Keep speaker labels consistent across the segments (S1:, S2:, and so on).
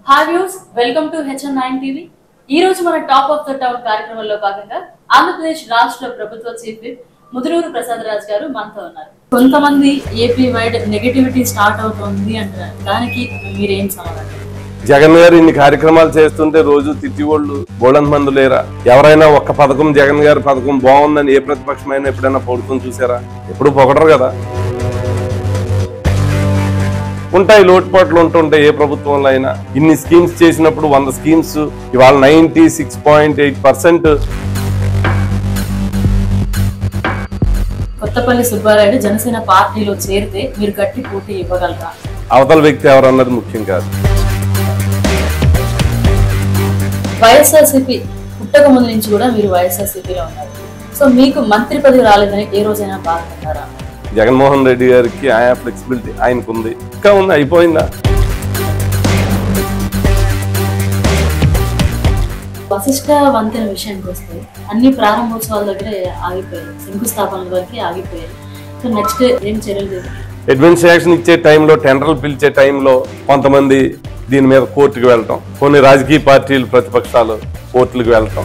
S1: Hi views welcome to HN nine TV ఈ రోజు మన టాప్ ఆఫ్ ద టౌన్ కార్యక్రమంలో భాగంగా ఆంధ్రప్రదేశ్ రాష్ట్ర ప్రభుత్వ చీఫ్ విప్ ముదురూరు ప్రసాద్ రాజ్ గారు మనతో ఉన్నారు కొంతమంది ఏపీ వైడ్ నెగటివిటీ స్టార్ట్ అవుతోంది అంటున్నారు దానికి మీరేం సమాధానం
S2: జగన్ గారు ఇన్ని కార్యక్రమాలు చేస్తుంటే రోజు తిట్టివాళ్ళు బోళంత మంది లేరా ఎవరైనా ఒక్క పథకం జగన్ గారి పథకం బాగుందని ఏ ప్రతిపక్షమైనా ఎప్పుడైనా పొడుకుని చూసారా ఎప్పుడు పొగడరు కదా ఉంటాయి లోటుపాట్లు ఉంటుంటాయి ఏ ప్రభుత్వంలో అయినా ఇన్ని స్కీమ్స్ చేసినప్పుడు వంద స్కీమ్స్ ఇవాళ ninety six point eight percent
S1: Kothapalli Subbarayudu Janasena పార్టీలో చేరితే మీరు గట్టి పోటీ ఇవ్వగలరా
S2: అవతల వ్యక్తి ఎవరన్నది ముఖ్యం కాదు
S1: వైఎస్ఆర్సీపీ పుట్టక ముందు నుంచి కూడా మీరు వైఎస్ఆర్సీపీలో ఉన్నారు సో మీకు మంత్రి పదవి రాలేదని ఏ రోజైనా బాధపడ్డారా
S2: జగన్మోహన్ రెడ్డి గారికి ఆయా ఫ్లెక్సిబిలిటీ ఆయనకు ఉంది ఇంకా ఉంది అయిపోయిందా
S1: వశిష్ట వంతెన విషయానికి వస్తే అన్ని ప్రారంభోత్సవాల దగ్గర ఆగిపోయాయి శంకుస్థాపనల వరకు ఆగిపోయాయి సో నెక్స్ట్ ఏం చర్యలు తీసుకుంటారు?
S2: అడ్మినిస్ట్రేషన్ ఇచ్చే టైంలో టెండర్లు పిలిచే టైంలో కొంతమంది దీని మీద కోర్టుకు వెళ్ళటం కొన్ని రాజకీయ పార్టీలు ప్రతిపక్షాలు కోర్టులకు వెళ్ళటం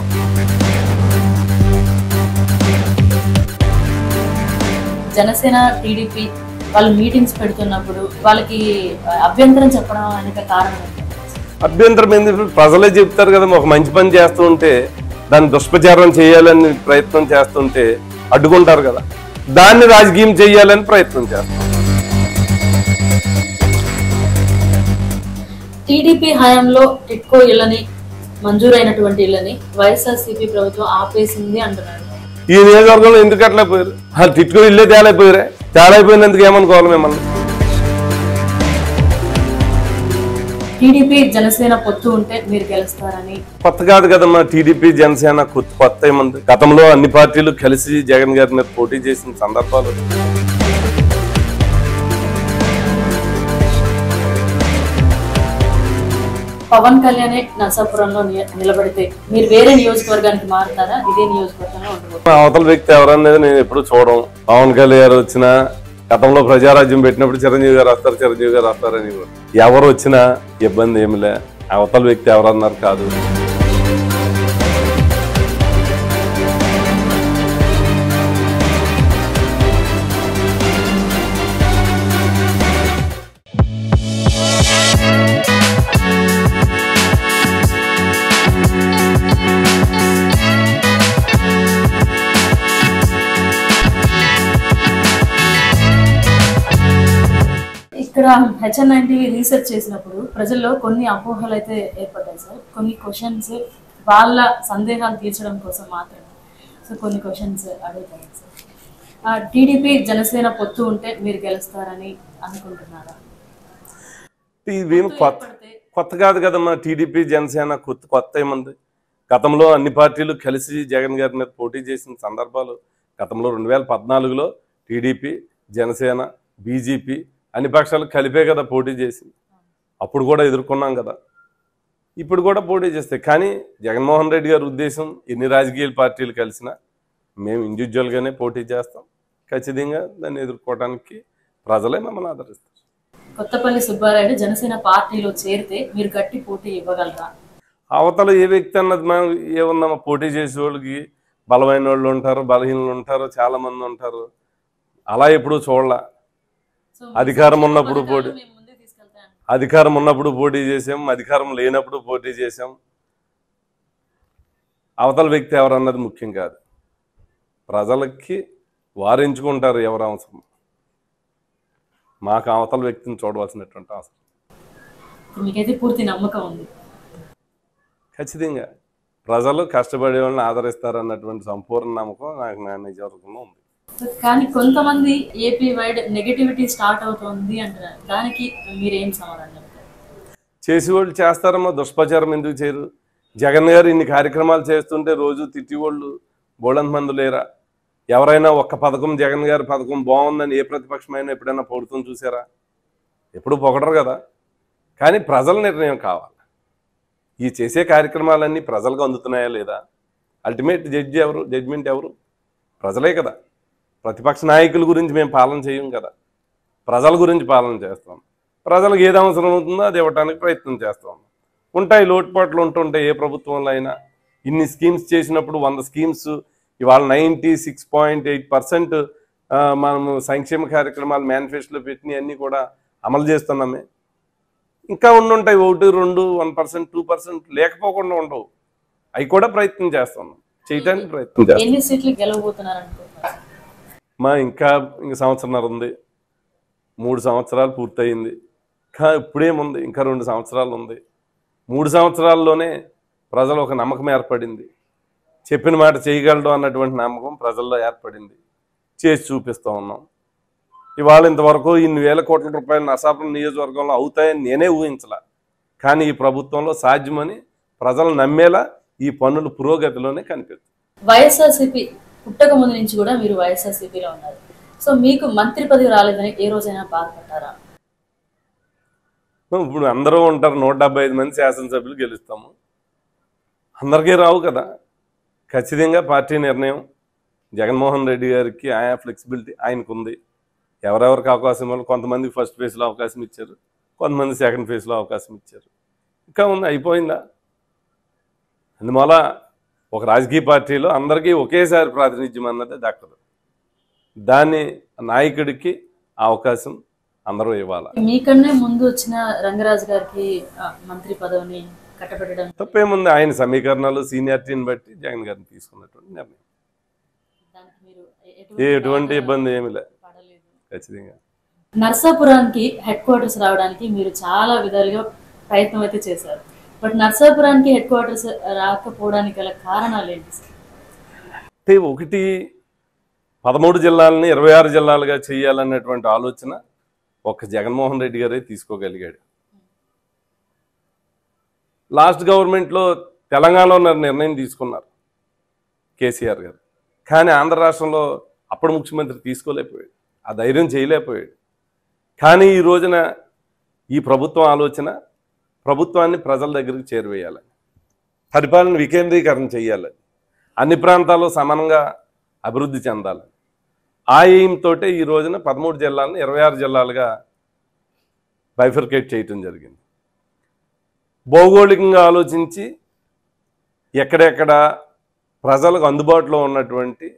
S1: జనసేన టీడీపీ వాళ్ళు మీటింగ్స్ పెడుతున్నప్పుడు వాళ్ళకి ఆ, అభ్యంతరం చెప్పడం అనేక కారణం ఏంటి?
S2: అభ్యంతరం ఏంది ప్రజలే చెప్తారు కదా ఒక మంచి పని చేస్తూ ఉంటే దాన్ని దుష్ప్రచారం చేయాలని ప్రయత్నం చేస్తుంటే అడ్డుకుంటారు కదా దాన్ని రాజకీయం చేయాలని ప్రయత్నం చేస్తారు
S1: టీడీపీ హయాంలో టిట్కో ఇళ్ళని మంజూరైనటువంటి ఇళ్ళని వైఎస్ఆర్సీపీ ప్రభుత్వం ఆపేసింది అంటున్నారు
S2: ఈ నియోజకవర్గంలో ఎందుకు అట్లా పోయారు వాళ్ళు తిట్టుకుని ఇల్లే తేలైపోయారే తేలైపోయినందుకు ఏమనుకోవాలి మిమ్మల్ని
S1: టీడీపీ జనసేన పొత్తు ఉంటే మీరు గెలుస్తారని
S2: కొత్త కాదు కదమ్మా టీడీపీ జనసేన కొత్త కొత్త ఏముంది గతంలో అన్ని పార్టీలు కలిసి జగన్ గారి మీద పోటీ చేసిన సందర్భాలు
S1: పవన్ కళ్యాణే నర్సాపురంలో ని- నిలబడితే మీరు వేరే నియోజకవర్గానికి మారుతారా ఇదే నియోజకవర్గంలో ఉండబోతున్నారు
S2: అవతల వ్యక్తి ఎవరనేది నేను ఎప్పుడు చూడడం పవన్ కళ్యాణ్ గారు వచ్చిన గతంలో ప్రజారాజ్యం పెట్టినప్పుడు చిరంజీవి గారు వస్తారు చిరంజీవి గారు వస్తారని ఎవరు వచ్చినా ఇబ్బంది ఏమిలే అవతల వ్యక్తి ఎవరన్నారు కాదు
S1: ఇక్కడ హెచ్ఎన్ నైన్ టీవీ రీసెర్చ్ చేసినప్పుడు ప్రజల్లో కొన్ని అపోహలు అయితే ఏర్పడ్డాయి సార్ కొన్ని క్వశ్చన్స్ వాళ్ళ సందేహాలు తీర్చడం కోసం మాత్రమే సో కొన్ని క్వశ్చన్స్ అడుగుతాను సార్ టీడీపీ జనసేన పొత్తు ఉంటే మీరు గెలుస్తారని అనుకుంటున్నారా
S2: ఇవేం కొత్త కొత్త కాదు కదమ్మా టీడీపీ జనసేన కొత్త కొత్త ఏముంది గతంలో అన్ని పార్టీలు కలిసి జగన్ గారి మీద పోటీ చేసిన సందర్భాలు గతంలో రెండు వేల పద్నాలుగులో టీడీపీ జనసేన బీజేపీ అన్ని పక్షాలు కలిపే కదా పోటీ చేసింది అప్పుడు కూడా ఎదుర్కొన్నాం కదా ఇప్పుడు కూడా పోటీ చేస్తాయి కానీ జగన్మోహన్ రెడ్డి గారి ఉద్దేశం ఎన్ని రాజకీయ పార్టీలు కలిసినా మేము ఇండివిజువల్గానే పోటీ చేస్తాం ఖచ్చితంగా దాన్ని ఎదుర్కోవడానికి ప్రజలే మమ్మల్ని ఆదరిస్తారు
S1: కొత్తపల్లి సుబ్బారాయుడు జనసేన పార్టీలో చేరితే మీరు గట్టి పోటీ ఇవ్వగలరా
S2: అవతల ఏ వ్యక్తి అన్నది మనం ఏమన్నా పోటీ చేసే వాళ్ళకి బలమైన వాళ్ళు ఉంటారు బలహీనలు ఉంటారు చాలా మంది ఉంటారు అలా ఎప్పుడు చూడలా
S1: సో
S2: అధికారం ఉన్నప్పుడు పోటీ
S1: మేము ముందుకు తీసుకెళ్తాం
S2: అధికారం ఉన్నప్పుడు పోటీ చేసాం అధికారం లేనప్పుడు పోటీ చేసాం అవతల వ్యక్తి ఎవరన్నది ముఖ్యం కాదు ప్రజలకి వారు ఎంచుకుంటారు ఎవరు అవసరం మాకు అవతల వ్యక్తిని చూడవలసినటువంటి అవసరం
S1: మీకైతే పూర్తి నమ్మకం ఉంది
S2: ఖచ్చితంగా ప్రజలు కష్టపడే వాళ్ళని ఆదరిస్తారు అన్నటువంటి సంపూర్ణ నమ్మకం నాకు నా నిజవర్గంలో ఉంది
S1: కానీ కొంతమంది ఏపీ వైడ్ నెగటివిటీ స్టార్ట్ అవుతోంది అంటున్నారు దానికి మీరేం సమాధానం చెప్తారు
S2: చేసేవాళ్ళు చేస్తారమ్మా దుష్ప్రచారం ఎందుకు చేయరు జగన్ గారు ఇన్ని కార్యక్రమాలు చేస్తుంటే రోజు తిట్టివాళ్ళు బోళంత మంది లేరా ఎవరైనా ఒక్క పథకం జగన్ గారి పథకం బాగుందని ఏ ప్రతిపక్షమైనా ఎప్పుడైనా పొడుతుంది చూసారా ఎప్పుడు పొగడరు కదా కానీ ప్రజల నిర్ణయం కావాలి ఈ చేసే కార్యక్రమాలన్నీ ప్రజలకు అందుతున్నాయా లేదా అల్టిమేట్ జడ్జి ఎవరు జడ్జిమెంట్ ఎవరు ప్రజలే కదా ప్రతిపక్ష నాయకుల గురించి మేము పాలన చేయం కదా ప్రజల గురించి పాలన చేస్తాం ప్రజలకు ఏది అవసరం అవుతుందో అది ఇవ్వడానికి ప్రయత్నం చేస్తాం ఉంటాయి లోటుపాట్లు ఉంటుంటాయి ఏ ప్రభుత్వంలో అయినా ఇన్ని స్కీమ్స్ చేసినప్పుడు వంద స్కీమ్స్ ఇవాళ ninety six point eight percent మనము సంక్షేమ కార్యక్రమాలు మేనిఫెస్టోలో పెట్టినవి అన్నీ కూడా అమలు చేస్తున్నామే ఇంకా ఉండుంటాయి ఒకటి రెండు వన్ పర్సెంట్ టూ పర్సెంట్ లేకపోకుండా ఉండవు అవి కూడా ప్రయత్నం చేస్తున్నాం చేయడానికి ప్రయత్నం చేస్తాం
S1: ఎన్ని సీట్లు గెలవబోతున్నారు అనుకుంటున్నారు
S2: మా ఇంకా ఇంక సంవత్సరంన్నర ఉంది మూడు సంవత్సరాలు పూర్తయింది ఇంకా ఇప్పుడేముంది ఇంకా రెండు సంవత్సరాలు ఉంది మూడు సంవత్సరాల్లోనే ప్రజలు ఒక నమ్మకం ఏర్పడింది చెప్పిన మాట చేయగలడు అన్నటువంటి నమ్మకం ప్రజల్లో ఏర్పడింది చేసి చూపిస్తూ ఉన్నాం ఇవాళ ఇంతవరకు ఇన్ని వేల కోట్ల రూపాయలు నరసాపురం నియోజకవర్గంలో అవుతాయని నేనే ఊహించలా కానీ ఈ ప్రభుత్వంలో సాధ్యమని ప్రజలు నమ్మేలా ఈ పనులు పురోగతిలోనే కనిపిస్తుంది
S1: వైఎస్ఆర్సీపీ పుట్టక ముందు నుంచి కూడా మీరు వైఎస్ఆర్సీపీలో ఉన్నారు సో మీకు మంత్రి పదవి రాలేదని ఏ రోజైనా బాధపడ్డారా
S2: ఇప్పుడు అందరూ ఉంటారు నూట డెబ్బై ఐదు మంది శాసనసభ్యులు గెలుస్తాము అందరికీ రావు కదా ఖచ్చితంగా పార్టీ నిర్ణయం జగన్మోహన్ రెడ్డి గారికి ఆయా ఫ్లెక్సిబిలిటీ ఆయనకు ఉంది ఎవరెవరికి అవకాశం ఇవ్వాలి కొంతమంది ఫస్ట్ ఫేజ్లో అవకాశం ఇచ్చారు కొంతమంది సెకండ్ ఫేజ్లో అవకాశం ఇచ్చారు ఇంకా ఉంది అయిపోయిందా అందువల్ల ఒక రాజకీయ పార్టీలో అందరికీ ఒకేసారి ప్రాతినిధ్యం అన్నది దక్కదు దాన్ని నాయకుడికి ఆ అవకాశం అందరూ ఇవ్వాలి
S1: మీకన్నా ముందు వచ్చిన రంగరాజు గారికి ఆ, మంత్రి పదవిని కట్టబెట్టడం
S2: తప్పేముంది ఆయన సమీకరణాలు సీనియారిటీని బట్టి జగన్ గారిని తీసుకున్నటువంటి నిర్ణయం
S1: దానికి మీరు
S2: ఏ ఎటువంటి ఇబ్బంది ఏమి లే
S1: పడలేదు
S2: ఖచ్చితంగా
S1: నర్సాపురానికి హెడ్ క్వార్టర్స్ రావడానికి మీరు చాలా విధాలుగా ప్రయత్నం అయితే చేశారు బట్ నర్సాపురానికి హెడ్ క్వార్టర్స్ రాకపోవడానికి గల కారణాలు ఏంటి సార్
S2: అంటే ఒకటి పదమూడు జిల్లాలని ఇరవై ఆరు జిల్లాలుగా చేయాలన్నటువంటి ఆలోచన ఒక జగన్మోహన్ రెడ్డి గారే తీసుకోగలిగాడు లాస్ట్ గవర్నమెంట్లో తెలంగాణలో ఉన్న నిర్ణయం తీసుకున్నారు కేసీఆర్ గారు కానీ ఆంధ్ర రాష్ట్రంలో అప్పుడు ముఖ్యమంత్రి తీసుకోలేకపోయాడు ఆ ధైర్యం చేయలేకపోయాడు కానీ ఈ రోజున ఈ ప్రభుత్వం ఆలోచన ప్రభుత్వాన్ని ప్రజల దగ్గరికి చేరువేయాలని పరిపాలన వికేంద్రీకరణ చేయాలని అన్ని ప్రాంతాల్లో సమానంగా అభివృద్ధి చెందాలి ఆ ఎయిమ్ తోటే ఈ రోజున పదమూడు జిల్లాలను ఇరవై ఆరు జిల్లాలుగా బైఫర్కేట్ చేయటం జరిగింది భౌగోళికంగా ఆలోచించి ఎక్కడెక్కడ ప్రజలకు అందుబాటులో ఉన్నటువంటి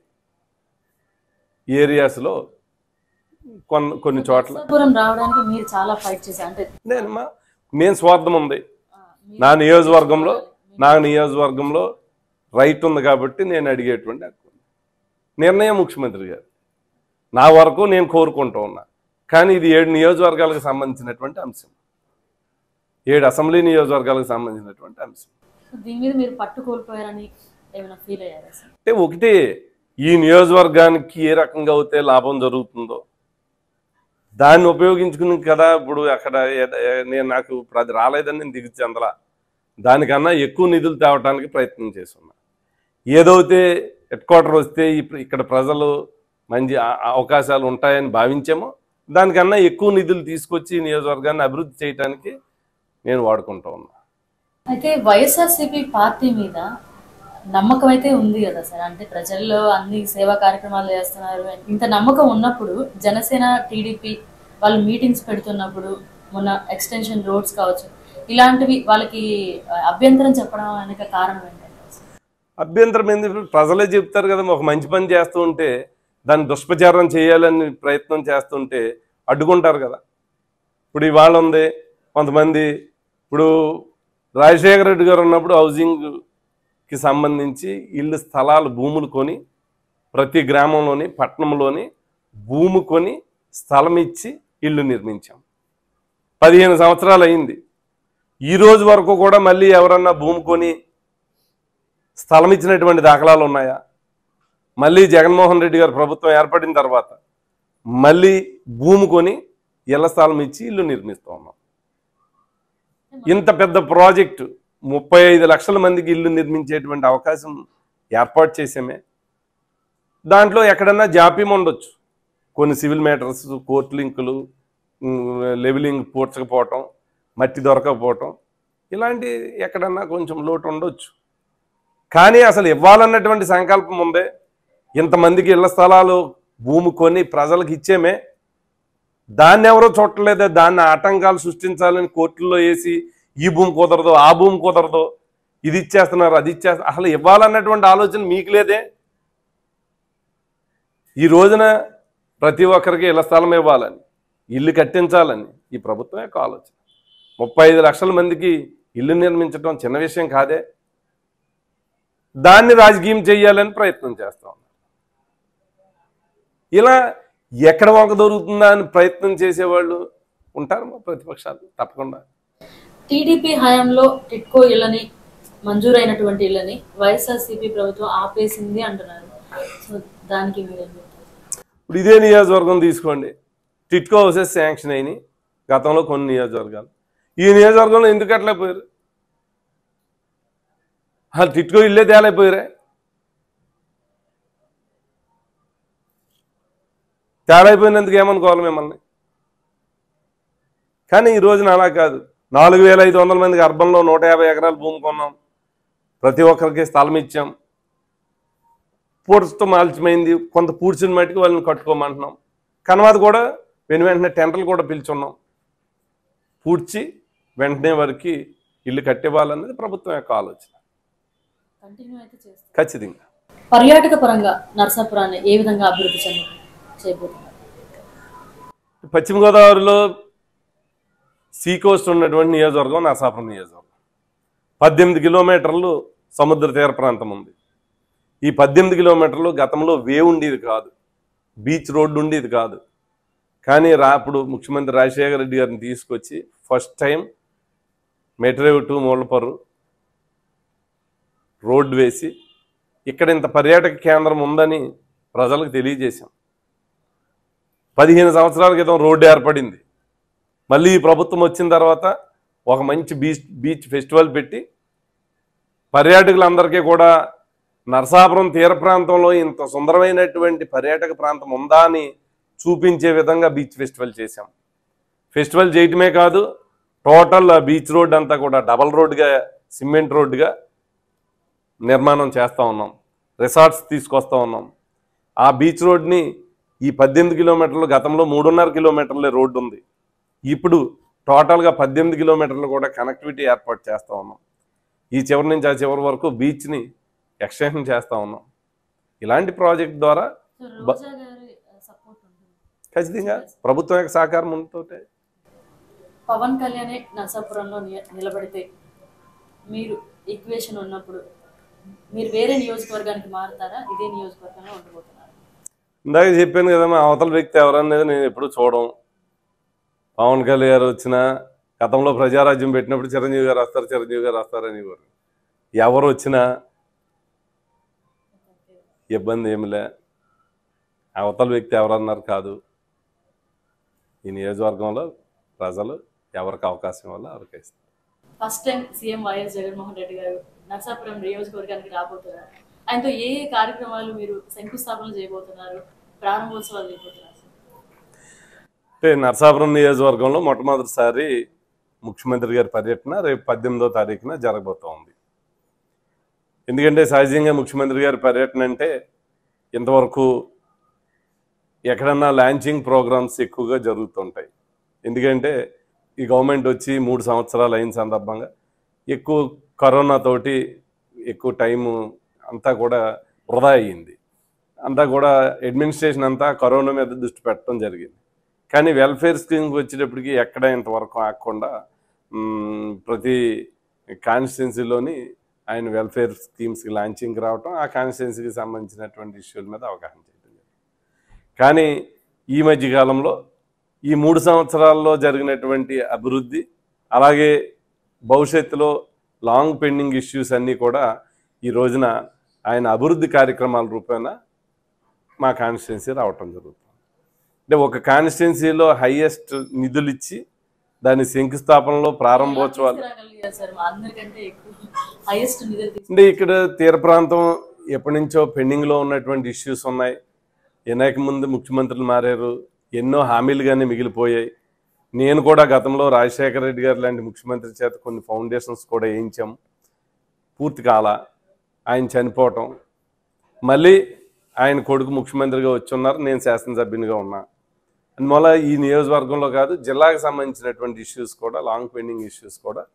S2: ఏరియాస్లో కొన్ని కొన్ని చోట్ల
S1: నర్సాపురం రావడానికి మీరు చాలా ఫైట్ చేశారు అంటే
S2: నేను మా నేను స్వార్థం ఉంది
S1: ఆ, మీరు
S2: నా నియోజకవర్గంలో నా నియోజకవర్గంలో రైట్ ఉంది కాబట్టి నేను అడిగేటువంటి హక్కు ఉంది. నిర్ణయం ముఖ్యమంత్రి గారు నా వరకు నేను కోరుకుంటూ ఉన్నా కానీ ఇది ఏడు నియోజకవర్గాలకు సంబంధించినటువంటి అంశం ఏడు అసెంబ్లీ నియోజకవర్గాలకు సంబంధించినటువంటి అంశం
S1: దీని మీద మీరు పట్టు కోల్పోయారని ఏమైనా ఫీల్ అయ్యారా సార్
S2: అంటే ఒకటి ఈ నియోజకవర్గానికి ఏ రకంగా అయితే లాభం జరుగుతుందో దాన్ని ఉపయోగించుకుని కదా ఇప్పుడు అక్కడ ఏద- ఏ- నేను నాకు ఇప్పుడు అది రాలేదని నేను దిగు చెందలా దానికన్నా ఎక్కువ నిధులు తేవడానికి ప్రయత్నం చేస్తున్నా ఏదైతే హెడ్ క్వార్టర్ వస్తే ఈ- ఇక్కడ ప్రజలు మంచి ఆ- అవకాశాలు ఉంటాయని భావించామో దానికన్నా ఎక్కువ నిధులు తీసుకొచ్చి ఈ నియోజకవర్గాన్ని అభివృద్ధి చేయడానికి నేను వాడుకుంటూ ఉన్నా
S1: అయితే వైఎస్ఆర్సీపీ పార్టీ మీద నమ్మకం అయితే ఉంది కదా సార్ అంటే ప్రజల్లో అన్ని సేవా కార్యక్రమాలు చేస్తున్నారు ఇంత నమ్మకం ఉన్నప్పుడు జనసేన టీడీపీ వాళ్ళు మీటింగ్స్ పెడుతున్నప్పుడు మొన్న ఎక్స్టెన్షన్ రోడ్స్ కావచ్చు ఇలాంటివి వాళ్ళకి ఆ, అభ్యంతరం చెప్పడం వెనక కారణం ఏంటంటే సార్?
S2: అభ్యంతరం ఏంది ప్రజలే చెప్తారు కదా ఒక మంచి పని చేస్తూ ఉంటే దాన్ని దుష్ప్రచారం చేయాలని ప్రయత్నం చేస్తుంటే అడ్డుకుంటారు కదా ఇప్పుడు ఇవాళ ఉంది కొంతమంది ఇప్పుడు రాజశేఖర రెడ్డి గారు ఉన్నప్పుడు హౌసింగ్కి సంబంధించి ఇల్లు స్థలాలు భూములు కొని ప్రతి గ్రామంలోని పట్టణంలోని భూమి కొని స్థలం ఇచ్చి ఇల్లు నిర్మించాం పదిహేను సంవత్సరాలు అయింది ఈ రోజు వరకు కూడా మళ్ళీ ఎవరన్నా భూమి కొని స్థలం ఇచ్చినటువంటి దాఖలాలు ఉన్నాయా మళ్ళీ జగన్మోహన్ రెడ్డి గారు ప్రభుత్వం ఏర్పడిన తర్వాత మళ్ళీ భూమి కొని ఇళ్ల స్థలం ఇచ్చి ఇల్లు నిర్మిస్తూ ఉన్నాం ఇంత పెద్ద ప్రాజెక్టు ముప్పై ఐదు లక్షల మందికి ఇల్లు నిర్మించేటువంటి అవకాశం ఏర్పాటు చేసామే దాంట్లో ఎక్కడన్నా జాప్యం ఉండొచ్చు కొన్ని సివిల్ మ్యాటర్స్ కోర్టు లింకులు ఉమ్, లెవెలింగ్ పూడ్చకపోవటం మట్టి దొరకకపోవటం ఇలాంటి ఎక్కడన్నా కొంచెం లోటు ఉండొచ్చు కానీ అసలు ఇవ్వాలన్నటువంటి సంకల్పం ఉందే ఇంతమందికి ఇళ్ల స్థలాలు భూమి కొని ప్రజలకు ఇచ్చేమే దాన్ని ఎవరో చూడలేదే దాన్ని ఆటంకాలు సృష్టించాలని కోర్టుల్లో వేసి ఈ భూమి కుదరదు ఆ భూమి కుదరదు ఇది ఇచ్చేస్తున్నారు అది ఇచ్చేస్తున్నారు అసలు ఇవ్వాలన్నటువంటి ఆలోచన మీకు లేదే ఈ రోజున ప్రతి ఒక్కరికి ఇళ్ల స్థలం ఇవ్వాలని ఇల్లు కట్టించాలని ఈ ప్రభుత్వం యొక్క ఆలోచన ముప్పై ఐదు లక్షల మందికి ఇల్లు నిర్మించడం చిన్న విషయం కాదే దాన్ని రాజకీయం చేయాలని ప్రయత్నం చేస్తా ఉన్నారు ఇలా ఎక్కడ వంక దొరుకుతుందా అని ప్రయత్నం చేసేవాళ్ళు ఉంటారు మా ప్రతిపక్షాలు తప్పకుండా
S1: టీడీపీ హయాంలో టిట్కో ఇళ్ళని మంజూరైనటువంటి ఇళ్ళని వైఎస్ఆర్సీపీ ప్రభుత్వం ఆపేసింది అంటున్నారు సో దానికి మీరేం చెప్తారు
S2: ఇప్పుడు ఇదే నియోజకవర్గం తీసుకోండి టిట్కో హౌసెస్ శాంక్షన్ అయినాయి గతంలో కొన్ని నియోజకవర్గాలు ఈ నియోజకవర్గంలో ఎందుకు అట్లా పోయారు అసలు టిట్కో ఇల్లే తేలైపోయారే తేలైపోయినందుకు ఏమనుకోవాలి మిమ్మల్ని కానీ ఈ రోజున అలా కాదు నాలుగు వేల ఐదు వందల మందికి అర్బన్లో నూట యాభై ఎకరాల భూమి కొన్నాం ప్రతి ఒక్కరికి స్థలం ఇచ్చాం పూడ్చుతో మాల్చమైంది కొంత పూడ్చిన మట్టుకు వాళ్ళని కట్టుకోమంటున్నాం కనవాద కూడా వెను వెంటనే టెంటర్లు కూడా పిలుచున్నాం పూడ్చి వెంటనే వారికి ఇల్లు కట్టివ్వాలన్నది ప్రభుత్వం యొక్క ఆలోచన
S1: కంటిన్యూ అయితే చేస్తారు
S2: ఖచ్చితంగా
S1: పర్యాటక పరంగా నరసాపురాన్ని ఏ విధంగా అభివృద్ధి చెంది చేయబోతున్నారు
S2: పశ్చిమ గోదావరిలో సీ కోస్ట్ ఉన్నటువంటి నియోజకవర్గం నరసాపురం నియోజకవర్గం పద్దెనిమిది కిలోమీటర్లు సముద్ర తీర ప్రాంతం ఉంది ఈ పద్దెనిమిది కిలోమీటర్లు గతంలో వే ఉండేది కాదు బీచ్ రోడ్డు ఉండేది కాదు కానీ రా అప్పుడు ముఖ్యమంత్రి రాజశేఖర రెడ్డి గారిని తీసుకొచ్చి first time Metrev to Mulaparru road వేసి ఇక్కడ ఇంత పర్యాటక కేంద్రం ఉందని ప్రజలకు తెలియజేశాం పదిహేను సంవత్సరాల క్రితం రోడ్డు ఏర్పడింది మళ్ళీ ఈ ప్రభుత్వం వచ్చిన తర్వాత ఒక మంచి బీచ్ బీచ్ ఫెస్టివల్ పెట్టి పర్యాటకులందరికీ కూడా నరసాపురం తీర ప్రాంతంలో ఇంత సుందరమైనటువంటి పర్యాటక ప్రాంతం ఉందా అని చూపించే విధంగా బీచ్ ఫెస్టివల్ చేశాం ఫెస్టివల్ చేయటమే కాదు టోటల్ ఆ బీచ్ రోడ్ అంతా కూడా డబల్ రోడ్గా సిమెంట్ రోడ్డుగా నిర్మాణం చేస్తూ ఉన్నాం రిసార్ట్స్ తీసుకొస్తా ఉన్నాం ఆ బీచ్ రోడ్ని ఈ పద్దెనిమిది కిలోమీటర్లు గతంలో మూడున్నర కిలోమీటర్లే రోడ్డు ఉంది ఇప్పుడు టోటల్గా పద్దెనిమిది కిలోమీటర్లు కూడా కనెక్టివిటీ ఏర్పాటు చేస్తూ ఉన్నాం ఈ చివరి నుంచి ఆ చివరి వరకు బీచ్ని ఎక్స్టెన్షన్ చేస్తూ ఉన్నాం ఇలాంటి ప్రాజెక్ట్ ద్వారా
S1: సో రోజా గారి సపోర్ట్ ఉంటుంది
S2: ఖచ్చితంగా ప్రభుత్వం యొక్క సహకారం ఉంటుంటే
S1: పవన్ కళ్యాణ్ నరసాపురంలో ని- నిలబడితే మీరు ఈక్వేషన్ ఉన్నప్పుడు మీరు వేరే నియోజకవర్గానికి మారుతారా ఇదే నియోజకవర్గంలో ఉండబోతున్నారు
S2: ఇందాక చెప్పాను కదా మా అవతల వ్యక్తి ఎవరనేది నేను ఎప్పుడు చూడం పవన్ కళ్యాణ్ గారు వచ్చిన గతంలో ప్రజారాజ్యం పెట్టినప్పుడు చిరంజీవి గారు వస్తారు చిరంజీవి గారు వస్తారని వారు ఎవరు వచ్చినా ఇబ్బంది ఏమిలే అవతల వ్యక్తి ఎవరన్నారు కాదు ఈ నియోజకవర్గంలో ప్రజలు ఎవరికి అవకాశం వల్ల ఎవరికి ఇస్తారు
S1: first time CM YS Jaganmohan Reddy garu Narasapuram నియోజకవర్గానికి రాబోతున్నారు ఆయనతో ఏ ఏ కార్యక్రమాలు మీరు శంకుస్థాపన చేయబోతున్నారు ప్రారంభోత్సవాలు చేయబోతున్నారు
S2: అంటే నరసాపురం నియోజకవర్గంలో మొట్టమొదటిసారి ముఖ్యమంత్రి గారి పర్యటన రేపు పద్దెనిమిదో తారీఖున జరగబోతూ ఉంది ఎందుకంటే సహజంగా ముఖ్యమంత్రి గారి పర్యటన అంటే ఇంతవరకు ఎక్కడన్నా లాంచింగ్ ప్రోగ్రామ్స్ ఎక్కువగా జరుగుతుంటాయి ఎందుకంటే ఈ గవర్నమెంట్ వచ్చి మూడు సంవత్సరాలు అయిన సందర్భంగా ఎక్కువ కరోనా తోటి ఎక్కువ టైము అంతా కూడా వృధా అయ్యింది అంతా కూడా అడ్మినిస్ట్రేషన్ అంతా కరోనా మీద దృష్టి పెట్టడం జరిగింది కానీ వెల్ఫేర్ స్కీమ్కి వచ్చేటప్పటికి ఎక్కడ ఇంతవరకు ఆగకుండా మ్, ప్రతి కాన్స్టిట్యున్సీలోని ఆయన వెల్ఫేర్ స్కీమ్స్కి లాంచింగ్కి రావటం ఆ కాన్స్టిట్యున్సీకి సంబంధించినటువంటి ఇష్యూల మీద అవగాహన చేయడం జరిగింది కానీ ఈ మధ్య కాలంలో ఈ మూడు సంవత్సరాల్లో జరిగినటువంటి అభివృద్ధి అలాగే భవిష్యత్తులో లాంగ్ పెండింగ్ ఇష్యూస్ అన్నీ కూడా ఈ రోజున ఆయన అభివృద్ధి కార్యక్రమాల రూపేణ మా కాన్స్టిట్యున్సీ రావటం జరుగుతుంది అంటే ఒక కాన్స్టిట్యున్సీలో హైయెస్ట్ నిధులు ఇచ్చి దాని శంకుస్థాపనలో ప్రారంభోత్సవాలు
S1: తీసుకురాగలిగారు సార్ మా అందరికంటే ఎక్కువ హైయెస్ట్ నిధులు తీసుకు
S2: అంటే ఇక్కడ తీర ప్రాంతం ఎప్పటి నుంచో పెండింగ్లో ఉన్నటువంటి ఇష్యూస్ ఉన్నాయి ఎన్నిక ముందు ముఖ్యమంత్రులు మారారు ఎన్నో హామీలుగానే మిగిలిపోయాయి నేను కూడా గతంలో రాజశేఖర రెడ్డి గారు లాంటి ముఖ్యమంత్రి చేత కొన్ని ఫౌండేషన్స్ కూడా వేయించాం పూర్తి కాల ఆయన చనిపోవటం మళ్ళీ ఆయన కొడుకు ముఖ్యమంత్రిగా వచ్చి ఉన్నారు నేను శాసనసభ్యునిగా ఉన్నా అందువల్ల ఈ నియోజకవర్గంలో కాదు జిల్లాకు సంబంధించినటువంటి ఇష్యూస్ కూడా లాంగ్ పెండింగ్ ఇష్యూస్ కూడా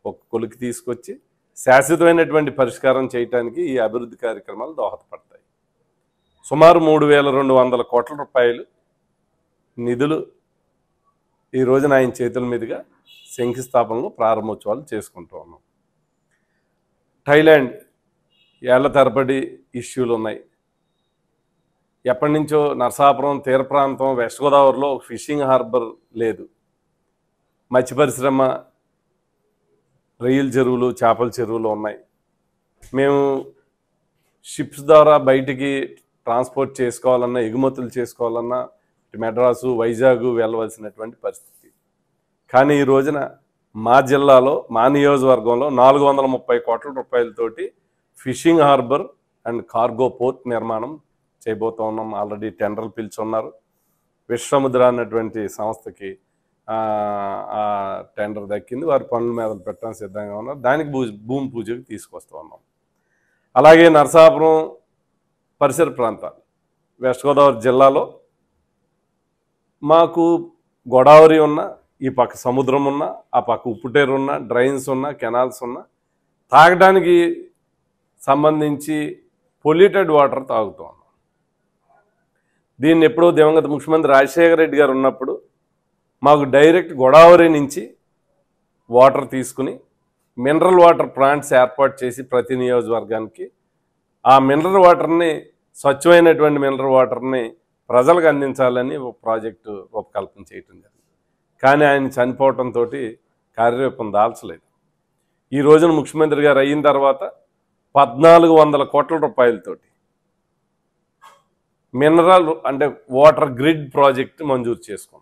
S2: ఒక కొలికి తీసుకొచ్చి శాశ్వతమైనటువంటి పరిష్కారం చేయటానికి ఈ అభివృద్ధి కార్యక్రమాలు దోహదపడతాయి సుమారు మూడు వేల రెండు వందల కోట్ల రూపాయలు నిధులు ఈ రోజున ఆయన చేతుల మీదుగా శంకుస్థాపనలు ప్రారంభోత్సవాలు చేసుకుంటూ ఉన్నాం థైలాండ్ ఏళ్ల తరబడి ఇష్యూలు ఉన్నాయి ఎప్పటి నుంచో నరసాపురం తీర ప్రాంతం వెస్ట్ గోదావరిలో ఒక ఫిషింగ్ హార్బర్ లేదు మత్స్య పరిశ్రమ రొయ్యల చెరువులు చేపల చెరువులు ఉన్నాయి మేము షిప్స్ ద్వారా బయటికి ట్రాన్స్పోర్ట్ చేసుకోవాలన్నా ఎగుమతులు చేసుకోవాలన్నా ఇటు మెడ్రాసు వైజాగ్ వెళ్ళవలసినటువంటి పరిస్థితి కానీ ఈ రోజున మా జిల్లాలో మా నియోజకవర్గంలో నాలుగు వందల ముప్పై కోట్ల రూపాయలతోటి fishing harbour and cargo port నిర్మాణం చేయబోతా ఉన్నాం ఆల్రెడీ టెండర్లు పిలుచున్నారు విశ్వముద్ర అన్నటువంటి సంస్థకి ఆ, ఆ టెండర్ దక్కింది వారి పనుల మీద పెట్టడానికి సిద్ధంగా ఉన్నారు దానికి భూ భూమి పూజకు తీసుకొస్తూ ఉన్నాం అలాగే నరసాపురం పరిసర ప్రాంతాలు వెస్ట్ గోదావరి జిల్లాలో మాకు గోదావరి ఉన్న ఈ పక్క సముద్రం ఉన్న ఆ పక్క ఉప్పుటేరు ఉన్న డ్రైన్స్ ఉన్న కెనాల్స్ ఉన్న తాగడానికి సంబంధించి పొల్యూటెడ్ వాటర్ తాగుతూ ఉన్నాం దీన్ని ఎప్పుడో దివంగత ముఖ్యమంత్రి రాజశేఖర రెడ్డి గారు ఉన్నప్పుడు మాకు డైరెక్ట్ గోదావరి నుంచి వాటర్ తీసుకుని మినరల్ వాటర్ ప్లాంట్స్ ఏర్పాటు చేసి ప్రతి నియోజకవర్గానికి ఆ మినరల్ వాటర్ని స్వచ్ఛమైనటువంటి మినరల్ వాటర్ని ప్రజలకు అందించాలని ఒక ప్రాజెక్టు రూపకల్పన చేయటం జరిగింది కానీ ఆయన చనిపోవటంతో కార్యరూపం దాల్చలేదు ఈ రోజున ముఖ్యమంత్రి గారు అయిన తర్వాత పద్నాలుగు వందల కోట్ల రూపాయలతోటి మినరల్ అంటే వాటర్ గ్రిడ్ ప్రాజెక్ట్ మంజూరు చేసుకున్నాం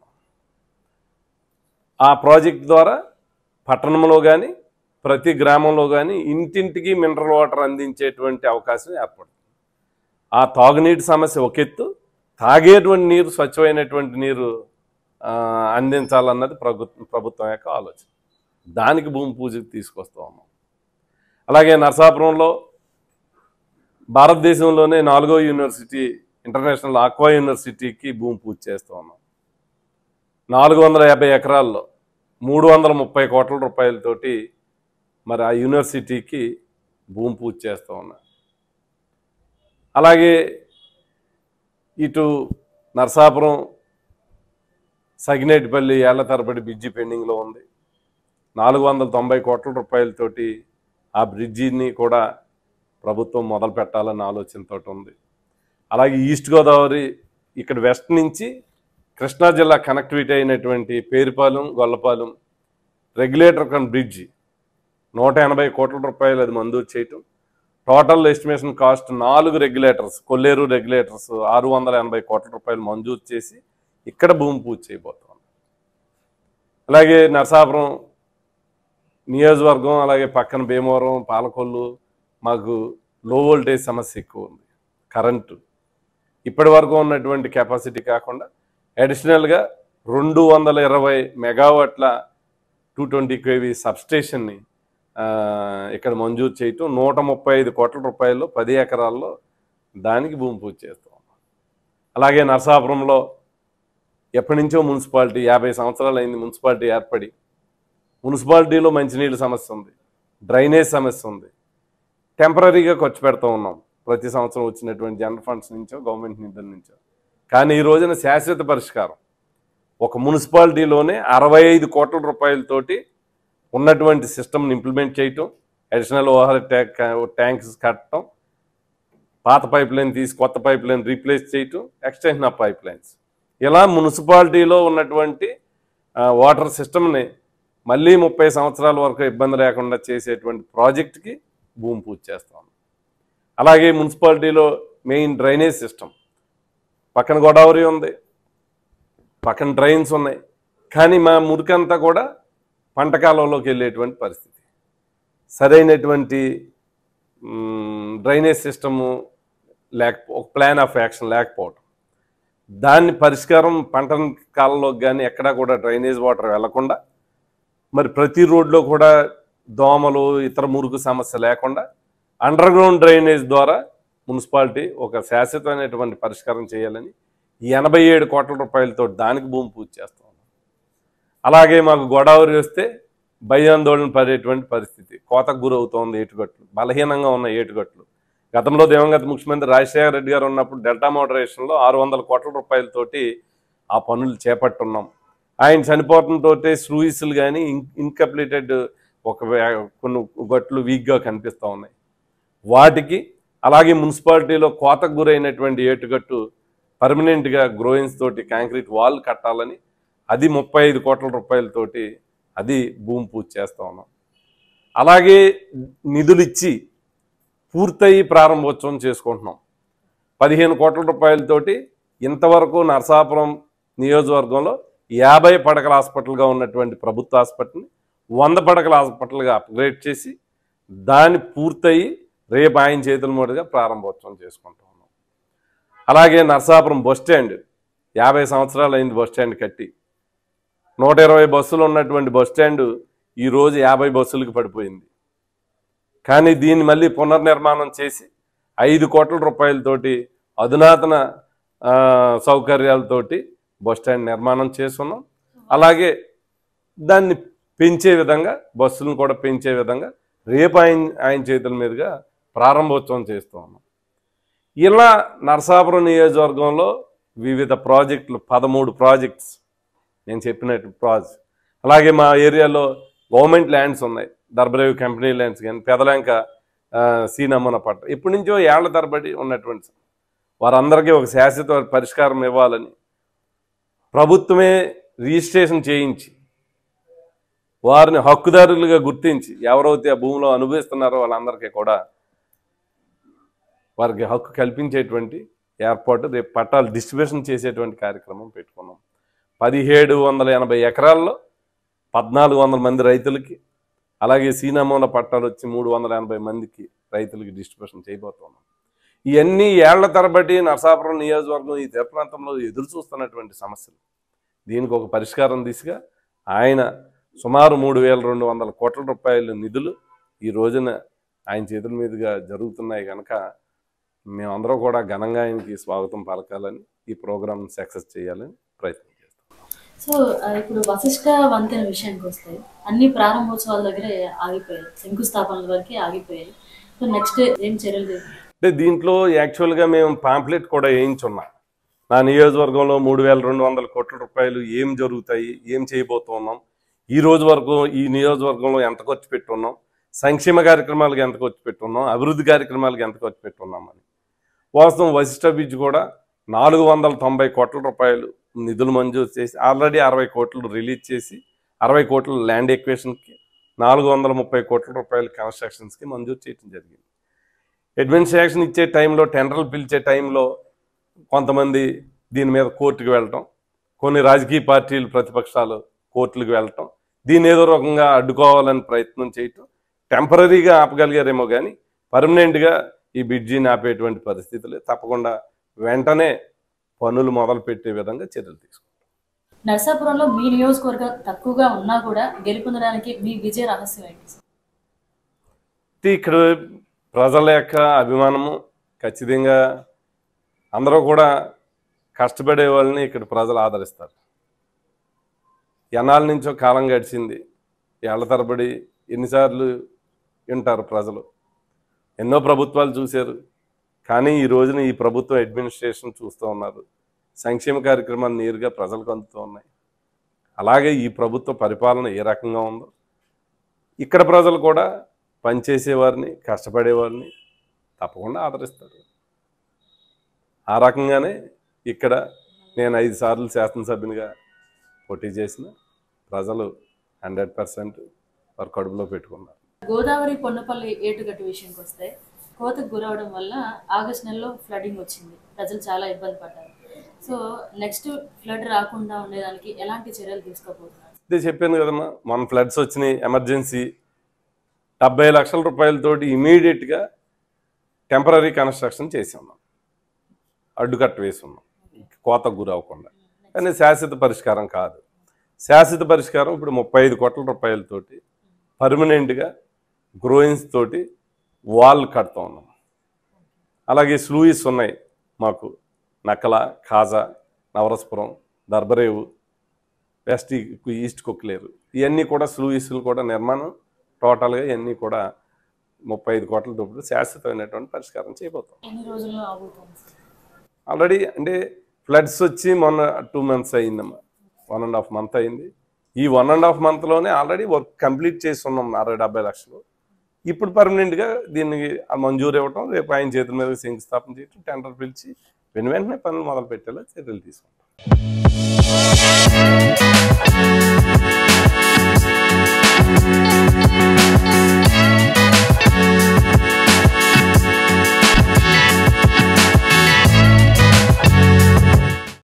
S2: ఆ ప్రాజెక్ట్ ద్వారా పట్టణంలో కానీ ప్రతి గ్రామంలో కానీ ఇంటింటికి మినరల్ వాటర్ అందించేటువంటి అవకాశం ఏర్పడుతుంది ఆ తాగునీటి సమస్య ఒక ఎత్తు తాగేటువంటి నీరు స్వచ్ఛమైనటువంటి నీరు ఆ, అందించాలన్నది ప్రభుత్వం ప్రభుత్వం యొక్క ఆలోచన దానికి భూమి పూజకు తీసుకొస్తూ ఉన్నాం అలాగే నరసాపురంలో భారతదేశంలోనే నాలుగో యూనివర్సిటీ ఇంటర్నేషనల్ ఆక్వా యూనివర్సిటీకి భూమి పూజ చేస్తూ ఉన్నాం నాలుగు వందల యాభై ఎకరాల్లో మూడు వందల ముప్పై కోట్ల రూపాయలతోటి మరి ఆ యూనివర్సిటీకి భూమి పూజ చేస్తూ ఉన్నా అలాగే ఇటు నరసాపురం సగినేటిపల్లి ఏళ్ల తరబడి బ్రిడ్జి పెండింగ్లో ఉంది నాలుగు వందల తొంభై కోట్ల రూపాయలతోటి ఆ బ్రిడ్జిని కూడా ప్రభుత్వం మొదలు పెట్టాలన్న ఆలోచనతో ఉంది అలాగే ఈస్ట్ గోదావరి ఇక్కడ వెస్ట్ నుంచి కృష్ణా జిల్లా కనెక్టివిటీ అయినటువంటి Perupalem Gollapalem regulator cum bridge నూట ఎనభై కోట్ల రూపాయలు అది మంజూరు చేయటం టోటల్ ఎస్టిమేషన్ కాస్ట్ నాలుగు రెగ్యులేటర్స్ కొల్లేరు రెగ్యులేటర్స్ ఆరు వందల ఎనభై కోట్ల రూపాయలు మంజూరు చేసి ఇక్కడ భూమి పూజ చేయబోతున్నాం అలాగే నరసాపురం నియోజకవర్గం అలాగే పక్కన భీమవరం పాలకొల్లు మాకు లో వోల్టేజ్ సమస్య ఎక్కువ ఉంది కరెంటు ఇప్పటి వరకు ఉన్నటువంటి కెపాసిటీ కాకుండా అడిషనల్గా రెండు వందల ఇరవై మెగావాట్ల టూ ట్వంటీ కేవీ సబ్స్టేషన్ని ఆ, ఇక్కడ మంజూరు చేయటం నూట ముప్పై ఐదు కోట్ల రూపాయలు పది ఎకరాల్లో దానికి భూమి పూజ చేస్తాం అలాగే నరసాపురంలో ఎప్పటి నుంచో మున్సిపాలిటీ యాభై సంవత్సరాలు అయింది మున్సిపాలిటీ ఏర్పడి మున్సిపాలిటీలో మంచినీళ్ళ సమస్య ఉంది డ్రైనేజ్ సమస్య ఉంది టెంపరీగా ఖర్చు పెడతా ఉన్నాం ప్రతి సంవత్సరం వచ్చినటువంటి జనరల్ ఫండ్స్ నుంచో గవర్నమెంట్ నిధుల నుంచో కానీ ఈ రోజున శాశ్వత పరిష్కారం ఒక మున్సిపాలిటీలోనే అరవై ఐదు కోట్ల రూపాయలతోటి ఉన్నటువంటి సిస్టమ్ని ఇంప్లిమెంట్ చేయటం అడిషనల్ ఓవర్ ట్యాంక్ ట్యాంక్స్ కట్టడం పాత పైప్ లైన్ తీసి కొత్త పైప్ లైన్ రీప్లేస్ చేయటం ఎక్స్టెన్షన్ ఆఫ్ పైప్ లైన్స్ ఇలా మున్సిపాలిటీలో ఉన్నటువంటి ఆ, వాటర్ సిస్టమ్ని మళ్ళీ ముప్పై సంవత్సరాల వరకు ఇబ్బంది లేకుండా చేసేటువంటి ప్రాజెక్ట్కి భూమి పూజ చేస్తాం అలాగే మున్సిపాలిటీలో మెయిన్ డ్రైనేజ్ సిస్టమ్ పక్కన గోదావరి ఉంది పక్కన డ్రైన్స్ ఉన్నాయి కానీ మా మురికంతా కూడా పంట కాలంలోకి వెళ్ళేటువంటి పరిస్థితి సరైనటువంటి మ్, డ్రైనేజ్ సిస్టము లేక ఒక ప్లాన్ ఆఫ్ యాక్షన్ లేకపోవడం దాన్ని పరిష్కారం పంట కాలంలోకి కానీ ఎక్కడా కూడా డ్రైనేజ్ వాటర్ వెళ్లకుండా మరి ప్రతి రోడ్లో కూడా దోమలు ఇతర మురుగు సమస్య లేకుండా అండర్ గ్రౌండ్ డ్రైనేజ్ ద్వారా మున్సిపాలిటీ ఒక శాశ్వతమైనటువంటి పరిష్కారం చేయాలని ఎనభై ఏడు కోట్ల రూపాయలతో దానికి భూమి పూజ చేస్తాం అలాగే మాకు గోదావరి వస్తే భయాందోళన పడేటువంటి పరిస్థితి కోతకు గురవుతోంది ఏటుగట్లు బలహీనంగా ఉన్న ఏటుగట్లు గతంలో దివంగత ముఖ్యమంత్రి రాజశేఖర రెడ్డి గారు ఉన్నప్పుడు డెల్టా మోడరేషన్లో ఆరు వందల కోట్ల రూపాయలతోటి ఆ పనులు చేపట్టున్నాం ఆయన చనిపోవడంతో స్లూయిస్లు కానీ ఇన్కంప్లీటెడ్ ఒక వే- కొన్ని గట్లు వీక్గా కనిపిస్తూ ఉన్నాయి వాటికి అలాగే మున్సిపాలిటీలో కోతకు గురైనటువంటి ఏటుగట్టు పర్మనెంట్గా గ్రోయిన్స్ తోటి కాంక్రీట్ వాల్ కట్టాలని అది ముప్పై ఐదు కోట్ల రూపాయలతోటి అది భూమి పూజ చేస్తూ ఉన్నాం అలాగే నిధులు ఇచ్చి పూర్తయి ప్రారంభోత్సవం చేసుకుంటున్నాం పదిహేను కోట్ల రూపాయలతోటి ఇంతవరకు నరసాపురం నియోజకవర్గంలో యాభై పడకల హాస్పిటల్గా ఉన్నటువంటి ప్రభుత్వ హాస్పిటల్ని వంద పడకల హాస్పిటల్గా అప్గ్రేడ్ చేసి దాన్ని పూర్తయి రేపు ఆయన చేతుల మీదుగా ప్రారంభోత్సవం చేసుకుంటూ ఉన్నాం అలాగే నరసాపురం బస్ స్టాండ్ యాభై సంవత్సరాలు అయింది బస్ స్టాండ్ కట్టి నూట ఇరవై బస్సులు ఉన్నటువంటి బస్ స్టాండ్ ఈరోజు యాభై బస్సులకు పడిపోయింది కానీ దీన్ని మళ్ళీ పునర్నిర్మాణం చేసి ఐదు కోట్ల రూపాయలతోటి అధునాతన ఆ, సౌకర్యాలతోటి బస్ స్టాండ్ నిర్మాణం చేస్తున్నాం అలాగే దాన్ని పెంచే విధంగా బస్సులను కూడా పెంచే విధంగా రేపు ఆయన ఆయన చేతుల మీదుగా ప్రారంభోత్సవం చేస్తూ ఉన్నాం ఇలా నరసాపురం నియోజకవర్గంలో వివిధ ప్రాజెక్టులు పదమూడు ప్రాజెక్ట్స్ నేను చెప్పినట్టు ప్రాజెక్ట్ అలాగే మా ఏరియాలో గవర్నమెంట్ ల్యాండ్స్ ఉన్నాయి దర్బరేవి కంపెనీ ల్యాండ్స్ కానీ పెదలంక ఆ, సి నమూనా పట్ట ఇప్పటి నుంచో ఏళ్ల తరబడి ఉన్నటువంటి వారందరికీ ఒక శాశ్వత పరిష్కారం ఇవ్వాలని ప్రభుత్వమే రిజిస్ట్రేషన్ చేయించి వారిని హక్కుదారులుగా గుర్తించి ఎవరైతే ఆ భూమిలో అనుభవిస్తున్నారో వాళ్ళందరికీ కూడా వారికి హక్కు కల్పించేటువంటి ఏర్పాటు రేపు పట్టాలు డిస్ట్రిబ్యూషన్ చేసేటువంటి కార్యక్రమం పెట్టుకున్నాం పదిహేడు వందల ఎనభై ఎకరాల్లో పద్నాలుగు వందల మంది రైతులకి అలాగే సీనమూల పట్టాలు వచ్చి మూడు వందల ఎనభై మందికి రైతులకి డిస్ట్రిబ్యూషన్ చేయబోతున్నాం ఇవన్నీ ఏళ్ల తరబడి నరసాపురం నియోజకవర్గం ఈ తీర ప్రాంతంలో ఎదురు చూస్తున్నటువంటి సమస్యలు దీనికి ఒక పరిష్కారం దిశగా ఆయన సుమారు మూడు వేల రెండు వందల కోట్ల రూపాయల నిధులు ఈ రోజున ఆయన చేతుల మీదుగా జరుగుతున్నాయి కనుక మేమందరం కూడా ఘనంగా ఆయనకి స్వాగతం పలకాలని ఈ ప్రోగ్రామ్ సక్సెస్ చేయాలని ప్రయత్నం చేస్తాం
S1: సో ఆ, ఇప్పుడు వశిష్ట వంతెన విషయానికి వస్తే అన్ని ప్రారంభోత్సవాల దగ్గరే ఆగిపోయాయి శంకుస్థాపనల వరకే ఆగిపోయాయి సో నెక్స్ట్ ఏం చర్యలు తీసుకుంటారు?
S2: అంటే దీంట్లో యాక్చువల్గా మేము పాంప్లెట్ కూడా వేయించున్నాం నా నియోజకవర్గంలో మూడు వేల రెండు వందల కోట్ల రూపాయలు ఏం జరుగుతాయి ఏం చేయబోతున్నాం ఈ రోజు వరకు ఈ నియోజకవర్గంలో ఎంత ఖర్చు పెట్టున్నాం సంక్షేమ కార్యక్రమాలకు ఎంత ఖర్చు పెట్టున్నాం అభివృద్ధి కార్యక్రమాలకు ఎంత ఖర్చు పెట్టున్నాం అని వాస్తవం వశిష్ట బీచ్ కూడా నాలుగు వందల తొంభై కోట్ల రూపాయలు నిధులు మంజూరు చేసి ఆల్రెడీ అరవై కోట్లు రిలీజ్ చేసి అరవై కోట్ల ల్యాండ్ ఎక్వేషన్కి నాలుగు వందల ముప్పై కోట్ల రూపాయల కన్స్ట్రక్షన్స్కి మంజూరు చేయడం జరిగింది అడ్మినిస్ట్రేషన్ ఇచ్చే టైంలో టెండర్లు పిలిచే టైంలో కొంతమంది దీని మీద కోర్టుకు వెళ్ళటం కొన్ని రాజకీయ పార్టీలు ప్రతిపక్షాలు కోర్టులకు వెళ్ళటం దీన్ని ఏదో రకంగా అడ్డుకోవాలని ప్రయత్నం చేయటం టెంపరీగా ఆపగలిగారేమో కానీ పర్మనెంట్గా ఈ బిడ్జీని ఆపేటువంటి పరిస్థితులే తప్పకుండా వెంటనే పనులు మొదలు పెట్టే విధంగా చర్యలు తీసుకుంటాం
S1: నరసాపురంలో మీ నియోజకవర్గం తక్కువగా ఉన్నా కూడా గెలుపొందడానికి మీ విజయ రహస్యం ఏంటి సార్?
S2: అయితే ఇక్కడ ప్రజల యొక్క అభిమానము ఖచ్చితంగా అందరూ కూడా కష్టపడే వాళ్ళని ఇక్కడ ప్రజలు ఆదరిస్తారు ఎన్నాళ్ళ నుంచో కాలం గడిచింది ఏళ్ల తరబడి ఎన్నిసార్లు వింటారు ప్రజలు ఎన్నో ప్రభుత్వాలు చూశారు కానీ ఈ రోజున ఈ ప్రభుత్వం అడ్మినిస్ట్రేషన్ చూస్తూ ఉన్నారు సంక్షేమ కార్యక్రమాలు నేరుగా ప్రజలకు అందుతూ ఉన్నాయి అలాగే ఈ ప్రభుత్వ పరిపాలన ఏ రకంగా ఉందో ఇక్కడ ప్రజలు కూడా పనిచేసేవారిని కష్టపడేవారిని తప్పకుండా ఆదరిస్తారు ఆ రకంగానే ఇక్కడ నేను ఐదు సార్లు శాసనసభ్యునిగా పోటీ చేసిన ప్రజలు హండ్రెడ్ పర్సెంట్ వారి కడుపులో పెట్టుకున్నారు
S1: గోదావరి పొన్నపల్లి ఏటుగట్టు విషయానికి వస్తే కోతకు గురవడం వల్ల ఆగస్ట్ నెలలో ఫ్లడింగ్ వచ్చింది ప్రజలు చాలా ఇబ్బంది పడ్డారు సో నెక్స్ట్ ఫ్లడ్ రాకుండా ఉండేదానికి ఎలాంటి చర్యలు తీసుకోబోతున్నారు
S2: ఇదే చెప్పాను కదమ్మా మన ఫ్లడ్స్ వచ్చినాయి ఎమర్జెన్సీ డెబ్బై లక్షల రూపాయలతోటి ఇమీడియట్గా టెంపరీ కన్స్ట్రక్షన్ చేసి ఉన్నాం అడ్డుకట్ట వేసి ఉన్నాం కోతకు గురవ్వకుండా కానీ శాశ్వత పరిష్కారం కాదు శాశ్వత పరిష్కారం ఇప్పుడు ముప్పై ఐదు కోట్ల రూపాయలతోటి పర్మనెంట్గా గ్రోయిన్స్ తోటి వాల్ కడతా ఉన్నాం అలాగే స్లూయిస్ ఉన్నాయి మాకు నక్కల ఖాజా నవరసపురం దర్బరేవు వెస్ట్ ఈస్ట్ కుక్లేరు ఇవన్నీ కూడా స్లూయిస్లు కూడా నిర్మాణం టోటల్గా ఇవన్నీ కూడా ముప్పై ఐదు కోట్ల రూపాయలు శాశ్వతమైనటువంటి పరిష్కారం చేయబోతాం
S1: ఎన్ని రోజుల్లో అవబోతుంది సార్
S2: ఆల్రెడీ అంటే ఫ్లడ్స్ వచ్చి మొన్న టూ మంత్స్ అయిందమ్మా వన్ అండ్ హాఫ్ మంత్ అయింది ఈ వన్ అండ్ హాఫ్ మంత్లోనే ఆల్రెడీ వర్క్ కంప్లీట్ చేసి ఉన్నాం అరవై డెబ్బై లక్షలు ఇప్పుడు పర్మనెంట్గా దీనికి ఆ మంజూరు ఇవ్వటం రేపు ఆయన చేతుల మీద శంకుస్థాపన చేయటం టెండర్ పిలిచి వెను వెంటనే పనులు మొదలు పెట్టేలా చర్యలు తీసుకుంటాం